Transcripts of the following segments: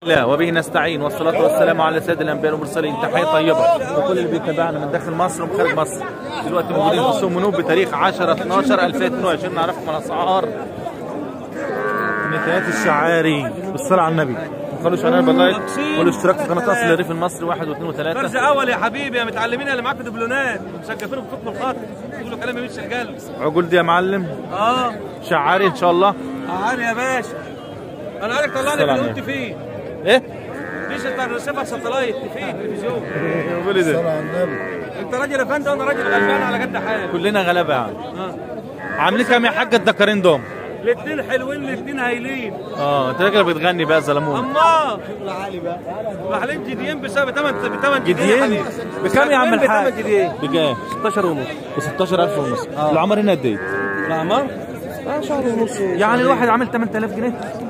الله وبه نستعين والصلاة والسلام على سيد الأنبياء والمرسلين تحية طيبة وكل اللي بيتابعنا من داخل مصر ومن خارج مصر دلوقتي موجودين في سوق منوب بتاريخ 10 12 2022 نعرفكم الأسعار نتايات الشعاري بالصلاة على النبي ما تخلوش عننا باللايك والاشتراك في قناة أصل الريف المصري واحد واثنين درس وثلاثة اول يا حبيبي يا متعلمين اللي معاك دبلونات مسجفين بخطم الخط تقولوا كلام يمين شغال عقول دي يا معلم اه شعاري إن شاء الله عارف يا باشا انا عارف طلعني السلام اللي قلت فيه إيه؟ مش انت رسمها ساتلايت في التلفزيون قولي ده انت راجل يا فندم وانا راجل غلبان على قد حالي كلنا غلابة يعني اه عاملين كام يا حاج الدكارين دوم؟ الاثنين حلوين الاثنين هايلين اه انت راجل بتغني بقى زلمون اما محلين جديين بسبب ثمن بثمن جديين بكام يا عم الحاج؟ بثمن جديين بكام؟ 16 ونص ب 16000 ونص العمر هنا قد ايه؟ العمار اه شهر ونص يعني الواحد عامل 8000 جنيه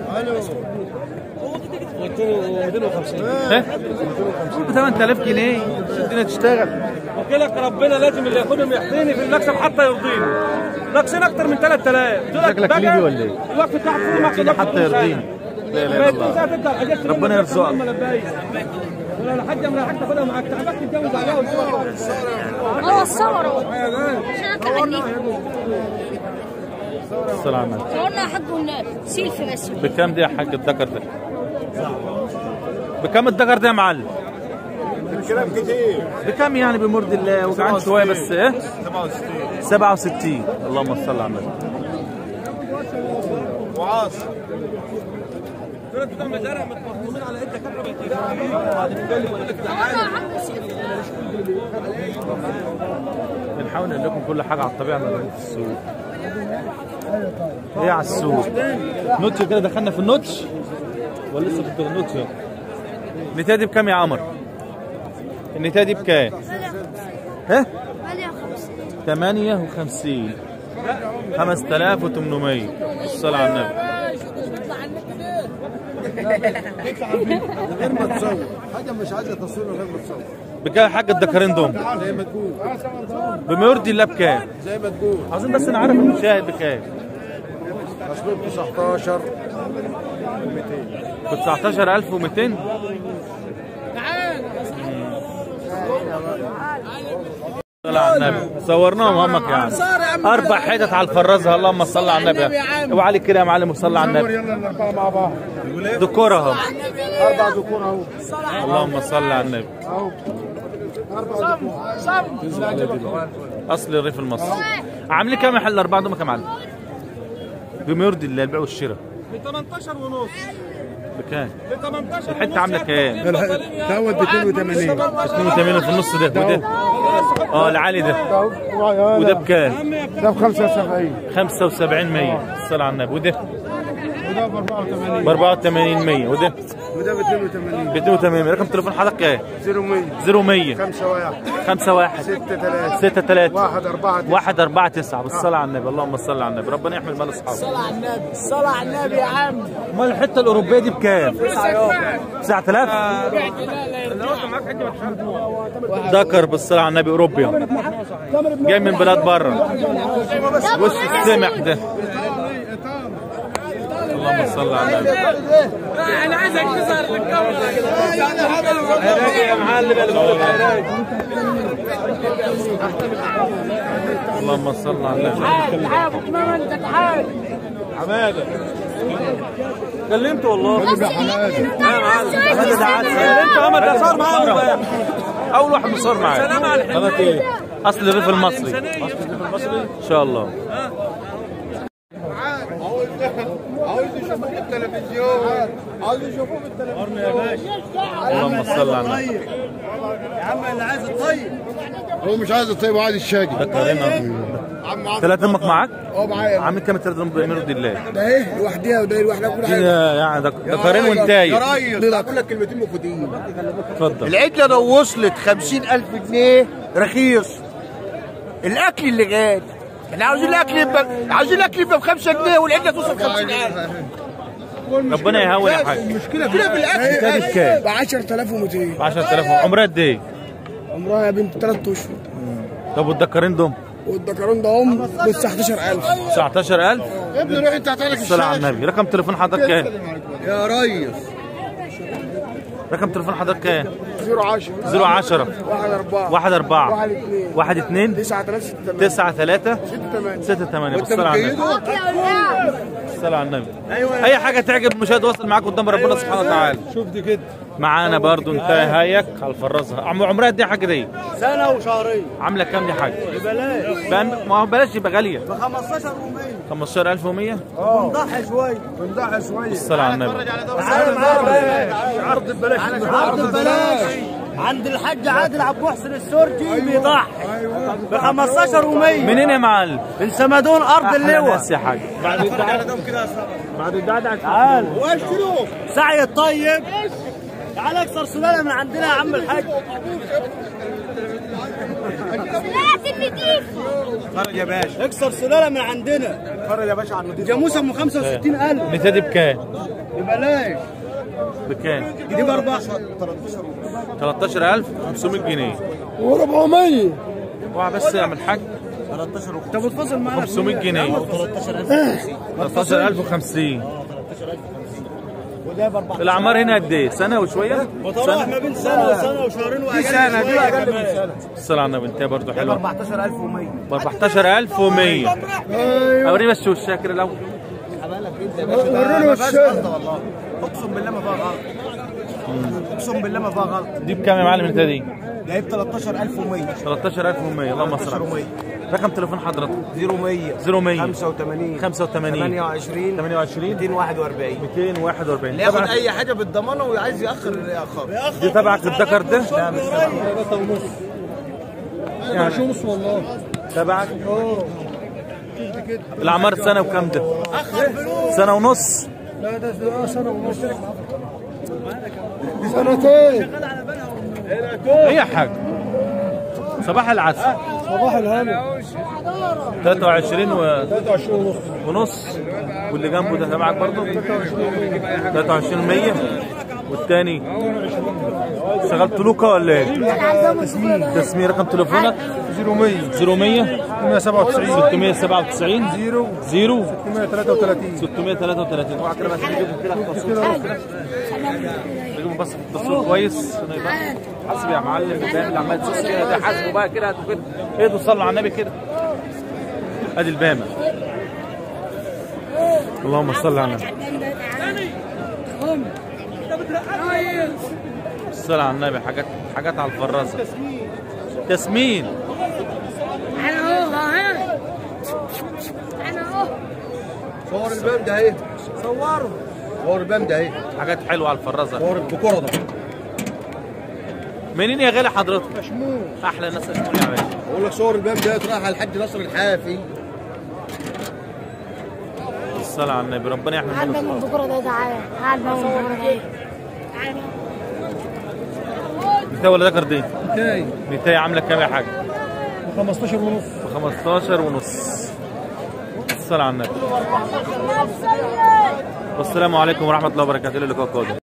250 ايه؟ قول ب 8000 جنيه الدنيا تشتغل وكلك ربنا لازم اللي ياخدهم يحتيني في المكسب حتى يرضيني ناقصين اكتر من 3000 دول شكلك بقى ليبي ولا ايه؟ الوقت بتاعك كله معك يحتيني حتى يرضيني لا اله الا الله ربنا يرزقك. ولا الحاجه من الحاجه تاخدها معاك تعبك تتجوز عليها وتروح هو الصور اهو عشان اتغني الصلاة على النبي قلنا حق سيلفي بس بكام دي يا حاج الدكر ده؟ بكام الدكر ده يا معلم؟ الكلام كتير بكام يعني بمرد الله وجعان شويه بس ايه؟ 67 اللهم صل على النبي وعاصم دول بتوع مزارع متمطمين على ايدك بنحاول نقول لكم كل حاجه على الطبيعه من في السوق ايه على السوق نوتش كده دخلنا في النوتش ولا لسه في النوتش النتايه دي بكام يا عمر النتايه دي بكام ها 58 5800 الصلاة على النبي غير ما تصور حاجه مش عايزه تصوير غير ما تصور بكام يا حاج الدكارين دوم زي ما تقول بما يرضي الله بكام زي ما تقول عاوزين بس نعرف المشاهد بكام تصوير 19 ب 19200 صلى على النبي صورناهم همك يعني اربع حتت على الفرازه اللهم صل على النبي اوعى عليك كده يا معلم وصلي على النبي يلا الاربعه مع بعض دكورة اهو اربع ذكور اهو اللهم صل على النبي اهو اربع ذكور اصل الريف المصري عاملين كام محل الاربعه دول كام معلم بما يرضي الله البيع والشراء ب 18 ونص بكام ب 18 الحته عامله كام دوت ب 82 82 في النص ده وده اه العالي ده وده بكام ده ب 75 75 100 الصلاة على النبي وده وده ب 84 ب 84 100 وده وده ب 82 ب 82 رقم تليفون حضرتك ايه 0100 0100 5 1 5 1 6 3 6 3 1 4 1 4 9 بالصلاة على النبي اللهم صل على النبي ربنا يحمي مال اصحابه الصلاة على النبي الصلاة على النبي يا عم امال الحتة الأوروبية دي بكام؟ 9000 ذكر بالصلاة على النبي أوروبيا جاي من بلاد بره وش السمح ده اللهم صل على النبي انا عايزك تظهر للكاميرا يا معلم اللهم صل على النبي حماده كلمته والله هذا ده عاد انت عمل ده صار معاه امبارح اول واحد صار معايا سلام على الحمد قناة ايه؟ اصل الريف المصري إنسانية. ان شاء الله عاوز يشوفك في التلفزيون عاوز يشوفوك في التلفزيون اللهم صل على النبي يا عم اللي عايز الطيب هو مش عايز الطيب وعايز الشاقي ذكرنا عم عم ثلاث امك معاك؟ اه معايا عامل كام الثلاث امك بأمير الله؟ ده ايه لوحديها وده لوحدها كل حاجه كده يعني دك- دكارين وانتاي ريس اقول لك كلمتين مفيدين اتفضل العجله لو وصلت خمسين ألف جنيه رخيص الأكل اللي غالي احنا عاوزين الأكل يبقى عاوزين الأكل يبقى بخمسة جنيه والعجلة توصل خمسين ألف ربنا يهون يا حاج المشكله كده في الاكل كام بكام؟ ب 10200 10000 عمرها قد ايه؟ عمرها يا بنت 3 اشهر طب والدكارين دول؟ والدكرون ده هم ب 19000 19000 ابني روح انت هتعالج الصلاة على النبي رقم تليفون حضرتك ايه؟ يا ريس رقم تليفون حضرتك كام 010 010 1 4 1 4 1 2 1 2 9 3 6 9 3 8 6 8 وانت بالصلاة على النبي مقيده الصلاة على النبي اي حاجة تعجب المشاهد وصل معاك قدام ربنا سبحانه وتعالى شوف دي كده معانا برضو انت هايك على الفرازة عم عمرها قد ايه حاجة دي سنه وشهرين عاملة كام دي حاجة ببلاش بقى- ما هو بلاش يبقى غالية ب 15 و100 15100 ونضحي شويه بنضحي شويه الصلاة على النبي تعالى معانا عرض ببلاش عرض ببلاش عند الحاج عادل عبد المحسن السورجي بيضحي ب 15 و100 منين يا معلم؟ من سمدون ارض احلى اللواء ناس يا حاج تعال سعي الطيب تعال اكسر سلاله من عندنا يا عم الحاج سلات النضيف فرج يا باشا اكسر سلاله من عندنا فرج يا باشا على النضيف جاموسه ام 65000 النتايه دي بكام؟ ببلاش بكام؟ دي باربعه 13500 جنيه و400 اوعى بس يا عم الحاج انت بتفاصل معانا 500 جنيه 13050 وده ب 14 الاعمار هنا قد ايه؟ سنه وشويه؟ وتراوح ما بين سنه وسنه وشهرين واقل دي سنه دي شوية اقل كمان. من سنه الصلاة على النبي انت برضه ب حلوه 14100 ب 14100 اوري بس وش شاكر الاول وريني وشنا والله اقسم بالله ما فيها غلط اقسم بالله ما فيها غلط دي بكام يا معلم النتايه دي؟ جايب 13100 13100 اللهم صل على النبي. رقم تليفون حضرتك 0100 0100 85 85 28 28 241 241 اللي ياخد تبعك اي حاجه بالضمانه وعايز ياخر ياخر دي تبعك الذكر ده؟ لا مش تبعي. يعني شو نص والله تبعك الاعمار سنه وكام ده؟ سنه ونص لا ده ده سنه ونص سنتين ايه يا حاج صباح العسل صباح الهنا 23 و... 23 ونص ونص واللي جنبه ده تبعك برضه 23 100 والتاني اشتغلت لوكا ولا ايه؟ تسمية رقم تليفونك 0100 0100 197 697 0 0 133 633 اوعى كده بس تجيبهم كده في التصوير تجيبهم بس في التصوير كويس عشان يبقى حاسب يا معلم الباب اللي عمال تسوس كده ده حاسبه بقى كده هاتوا كده ايه صلوا على النبي كده ادي البامه اللهم صل على النبي الصلاة على النبي حاجات حاجات على الفرازة تسمين انا اهو ها انا اهو صور البام ده اهي صوره صور البام ده اهي حاجات حلوة على الفرازة صور البكره ده منين يا غالي حضرتك؟ مشمول أحلى ناس أشمول يا باشا بقول لك صور البام ده رايح على الحاج نصر الحافي الصلاة على النبي ربنا يحمي عالبة من الناس بكرة ده تعالى عالبة من بكرة ده تعالى نتاية ولا ذكر دي؟ نتاي نتاية عاملة كام يا حاج؟ 15 ونص ب 15 ونص الصلاة على النبي والسلام عليكم ورحمة الله وبركاته إلى اللقاء القادم